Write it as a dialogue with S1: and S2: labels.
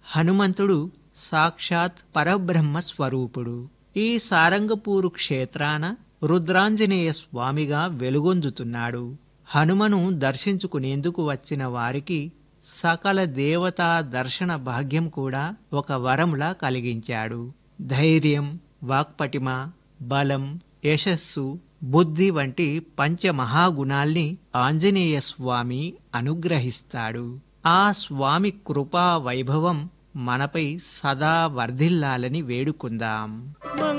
S1: హనుమంతుడు సాక్షాత్ పరబ్రహ్మ స్వరూపుడు ఈ సారంగపూరు క్షేత్రాన రుద్రాంజనేయ స్వామిగా వెలుగొందుతున్నాడు హనుమను దర్శించుకునేందుకు వచ్చిన వారికి సకల దేవతా దర్శన భాగ్యం కూడా ఒక వరంలా కలిగించాడు ధైర్యం వాక్పటిమ బలం యశస్సు బుద్ధి వంటి పంచమహాగుణాల్ని ఆంజనేయ స్వామి అనుగ్రహిస్తాడు ఆ స్వామి కృపా వైభవం మనపై సదా వర్ధిల్లాలని వేడుకుందాం